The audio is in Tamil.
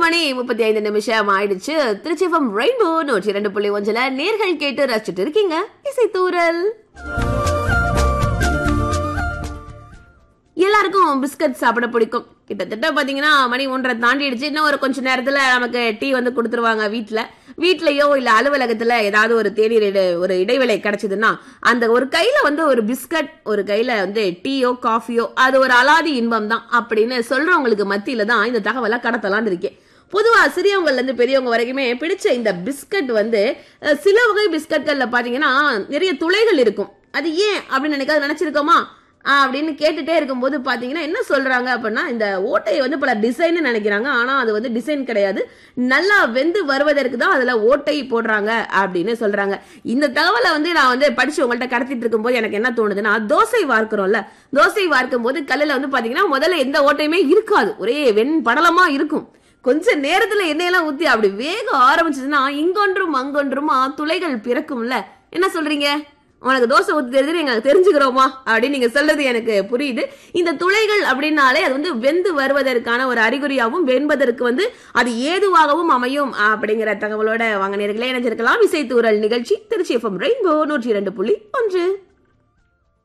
மணி முப்பத்தி ஐந்து நிமிஷம் ஆயிடுச்சு திருச்சிஃபம் ரெயின்போ நூற்றி இரண்டு புள்ளி ஒன்றுல நேர்கள் கேட்டு ரசிச்சுட்டு இருக்கீங்க இசை தூரல் எல்லாருக்கும் பிஸ்கட் சாப்பிட பிடிக்கும் கிட்டத்தட்ட பாத்தீங்கன்னா மணி ஒன்றரை தாண்டிடுச்சு இன்னும் ஒரு கொஞ்ச நேரத்துல நமக்கு டீ வந்து கொடுத்துருவாங்க வீட்ல வீட்லயோ இல்ல அலுவலகத்துல ஏதாவது ஒரு தேநீர் இட- ஒரு இடைவேளை கிடைச்சதுன்னா அந்த ஒரு கையில வந்து ஒரு பிஸ்கட் ஒரு கையில வந்து டீயோ காஃபியோ அது ஒரு அலாதி இன்பம் தான் அப்படின்னு சொல்றவங்களுக்கு மத்தியில தான் இந்த தகவலை கடத்தலாம்னு இருக்கேன் பொதுவா சிறியவங்கல இருந்து பெரியவங்க வரைக்குமே பிடிச்ச இந்த பிஸ்கட் வந்து அஹ், சில வகை பிஸ்கட்கள்ல பாத்தீங்கன்னா நிறைய துளைகள் இருக்கும் அது ஏன் அப்படின்னு நினைக்காது நினைச்சிருக்கோமா ஆ, அப்படின்னு கேட்டுட்டே இருக்கும்போது பாத்தீங்கன்னா என்ன சொல்றாங்க அப்படின்னா இந்த ஓட்டையை வந்து பல டிசைன் நினைக்கிறாங்க ஆனா அது வந்து டிசைன் கிடையாது நல்லா வெந்து வருவதற்கு தான் அதுல ஓட்டை போடுறாங்க அப்படின்னு சொல்றாங்க இந்த தகவலை வந்து நான் வந்து படிச்சு உங்கள்ட்ட கடத்திட்டு இருக்கும்போது எனக்கு என்ன தோணுதுன்னா தோசை வார்க்கிறோம்ல தோசை வார்க்கும் போது கல்லுல வந்து பாத்தீங்கன்னா முதல்ல எந்த ஓட்டையுமே இருக்காது ஒரே வெண் படலமா இருக்கும் கொஞ்ச நேரத்துல எண்ணெயெல்லாம் ஊத்தி அப்படி வேக ஆரம்பிச்சதுன்னா இங்கொன்றும் அங்கொன்றுமா துளைகள் பிறக்கும்ல என்ன சொல்றீங்க உனக்கு தோசை ஊத்தி தெரியுது எங்க தெரிஞ்சுக்கிறோமா அப்படின்னு நீங்க சொல்றது எனக்கு புரியுது இந்த துளைகள் அப்படின்னாலே அது வந்து வெந்து வருவதற்கான ஒரு அறிகுறியாகவும் வெண்பதற்கு வந்து அது ஏதுவாகவும் அமையும் அப்படிங்கிற தகவலோட வாங்க நேர்களே இணைஞ்சிருக்கலாம் இசைத்தூரல் நிகழ்ச்சி திருச்சி எஃப்எம் ரெயின்போ நூற்றி இரண்டு புள்ளி ஒன்று